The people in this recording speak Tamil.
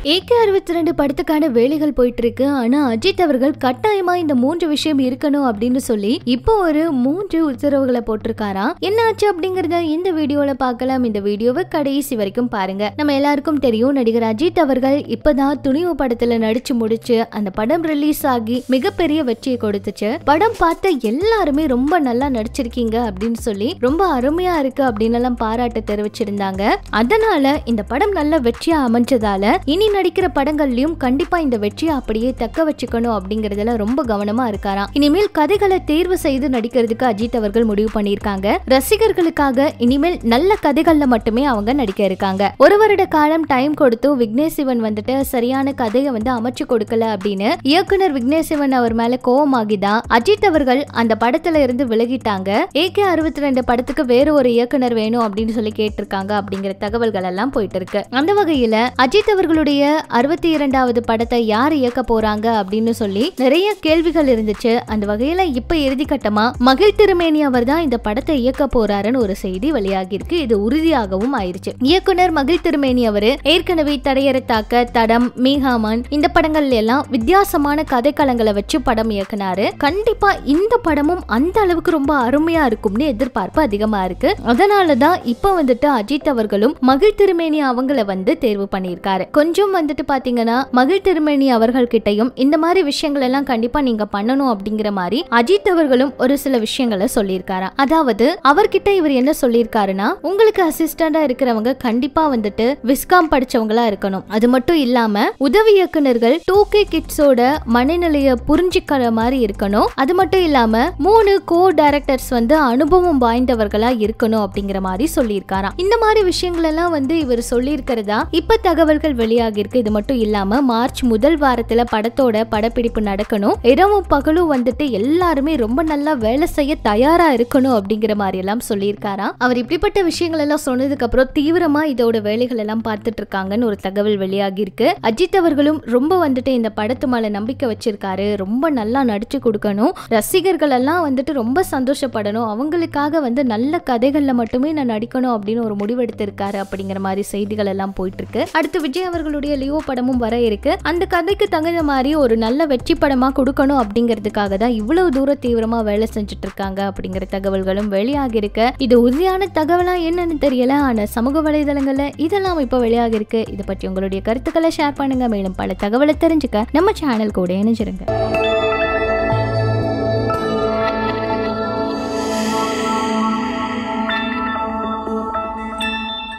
ஏகே அறுபத்தி ரெண்டு படத்துக்கான வேலைகள் போயிட்டு இருக்கு ஆனா அஜித் அவர்கள் கட்டாயமா இந்த மூன்று விஷயம் இருக்கணும் அப்படின்னு சொல்லி இப்போ ஒரு மூன்று உத்தரவுகளை போட்டிருக்காராம் என்ன ஆச்சு அப்படிங்கறத இந்த வீடியோல பார்க்கலாம் இந்த வீடியோவை கடைசி வரைக்கும் பாருங்க நம்ம எல்லாருக்கும் தெரியும் நடிகர் அஜித் அவர்கள் இப்பதான் துணிவு படத்துல நடிச்சு முடிச்சு அந்த படம் ரிலீஸ் ஆகி மிகப்பெரிய வெற்றியை கொடுத்துச்சு படம் பார்த்த எல்லாருமே ரொம்ப நல்லா நடிச்சிருக்கீங்க அப்படின்னு சொல்லி ரொம்ப அருமையா இருக்கு அப்படின்னு எல்லாம் பாராட்டு தெரிவிச்சிருந்தாங்க அதனால இந்த படம் நல்ல வெற்றியா அமைஞ்சதால இனி நடிக்கிற படங்கள்லயும் கண்டிப்பா இந்த வெற்றியை அப்படியே தக்க வச்சுக்கணும் அப்படிங்கறதுல ரொம்ப கவனமா இருக்காராம் இனிமேல் கதைகளை தேர்வு செய்து நடிக்கிறதுக்கு அஜித் அவர்கள் முடிவு பண்ணியிருக்காங்க ரசிகர்களுக்காக இனிமேல் நல்ல கதைகள்ல மட்டுமே அவங்க நடிக்க இருக்காங்க ஒரு வருட காலம் டைம் கொடுத்தும் விக்னேஷ் சிவன் வந்துட்டு சரியான கதையை வந்து அமைச்சு கொடுக்கல அப்படின்னு இயக்குனர் விக்னேஷ் சிவன் அவர் மேல கோவமாகிதான் அஜித் அவர்கள் அந்த படத்துல இருந்து விலகிட்டாங்க ஏகே அறுபத்தி ரெண்டு படத்துக்கு வேற ஒரு இயக்குனர் வேணும் அப்படின்னு சொல்லி கேட்டிருக்காங்க அப்படிங்கிற தகவல்கள் எல்லாம் போயிட்டு இருக்கு அந்த வகையில அஜித் அவர்களுடைய அறுபத்தி இரண்டாவது படத்தை யார் இயக்க போறாங்க அப்படின்னு சொல்லி நிறைய கேள்விகள் இருந்துச்சு அந்த வகையில இப்ப இறுதிக்கட்டமா மகிழ் திருமேனி அவர் தான் இந்த படத்தை இயக்க போறாருன்னு ஒரு செய்தி வெளியாகி இருக்கு இது உறுதியாகவும் ஆயிருச்சு இயக்குனர் மகிழ் திருமேனி அவரு ஏற்கனவே தடையற தாக்க தடம் மீகாமன் இந்த படங்கள்ல எல்லாம் வித்தியாசமான கதைக்களங்களை வச்சு படம் இயக்குனாரு கண்டிப்பா இந்த படமும் அந்த அளவுக்கு ரொம்ப அருமையா இருக்கும்னு எதிர்பார்ப்பு அதிகமா இருக்கு அதனாலதான் இப்ப வந்துட்டு அஜித் அவர்களும் மகிழ் திருமேனி அவங்கள வந்து தேர்வு பண்ணியிருக்காரு கொஞ்சம் வந்துட்டு பாத்தீங்கன்னா மகிழ் திருமேனி அவர்கள் கிட்டையும் இந்த மாதிரி விஷயங்கள் எல்லாம் கண்டிப்பா நீங்க பண்ணணும் அப்படிங்கிற மாதிரி அஜித் அவர்களும் ஒரு சில விஷயங்களை சொல்லியிருக்காரா அதாவது அவர்கிட்ட இவர் என்ன சொல்லியிருக்காருன்னா உங்களுக்கு அசிஸ்டண்டா இருக்கிறவங்க கண்டிப்பா வந்துட்டு விஸ்காம் படிச்சவங்களா இருக்கணும் அது மட்டும் இல்லாம உதவி இயக்குனர்கள் டூ கே கிட்ஸோட மனநிலைய புரிஞ்சுக்கிற மாதிரி இருக்கணும் அது மட்டும் இல்லாம மூணு கோ டைரக்டர்ஸ் வந்து அனுபவம் வாய்ந்தவர்களா இருக்கணும் அப்படிங்கிற மாதிரி சொல்லியிருக்காராம் இந்த மாதிரி விஷயங்கள் எல்லாம் வந்து இவர் சொல்லியிருக்கிறதா இப்ப தகவல்கள் வெளியாகி இருக்கு இது மட்டும் இல்லாம மார்ச் முதல் வாரத்துல படத்தோட படப்பிடிப்பு நடக்கணும் இரவும் பகலும் வந்துட்டு எல்லாருமே ரொம்ப நல்லா வேலை செய்ய தயாரா இருக்கணும் அப்படிங்கிற மாதிரி எல்லாம் சொல்லியிருக்காராம் அவர் இப்படிப்பட்ட விஷயங்கள் எல்லாம் சொன்னதுக்கு அப்புறம் தீவிரமா இதோட வேலைகள் எல்லாம் பார்த்துட்டு இருக்காங்கன்னு ஒரு தகவல் வெளியாகி இருக்கு அஜித் அவர்களும் ரொம்ப வந்துட்டு இந்த படத்து மேல நம்பிக்கை வச்சிருக்காரு ரொம்ப நல்லா நடிச்சு கொடுக்கணும் ரசிகர்கள் எல்லாம் வந்துட்டு ரொம்ப சந்தோஷப்படணும் அவங்களுக்காக வந்து நல்ல கதைகள்ல மட்டுமே நான் நடிக்கணும் அப்படின்னு ஒரு முடிவெடுத்திருக்காரு அப்படிங்கிற மாதிரி செய்திகள் எல்லாம் போயிட்டு இருக்கு அடுத்து விஜய் அவர்களுடைய லியோ படமும் வர இருக்கு அந்த கதைக்கு தகுந்த மாதிரி ஒரு நல்ல வெற்றி படமா கொடுக்கணும் அப்படிங்கிறதுக்காக தான் இவ்வளவு தூரம் தீவிரமா வேலை செஞ்சுட்டு இருக்காங்க அப்படிங்கிற தகவல்களும் வெளியாகி இருக்கு இது உறுதியான தகவலா என்னன்னு தெரியல ஆனா சமூக வலைதளங்கள்ல இதெல்லாம் இப்ப வெளியாகி இருக்கு இதை பற்றி உங்களுடைய கருத்துக்களை ஷேர் பண்ணுங்க மேலும் பல தகவலை தெரிஞ்சுக்க நம்ம சேனல் கூட இணைஞ்சிருங்க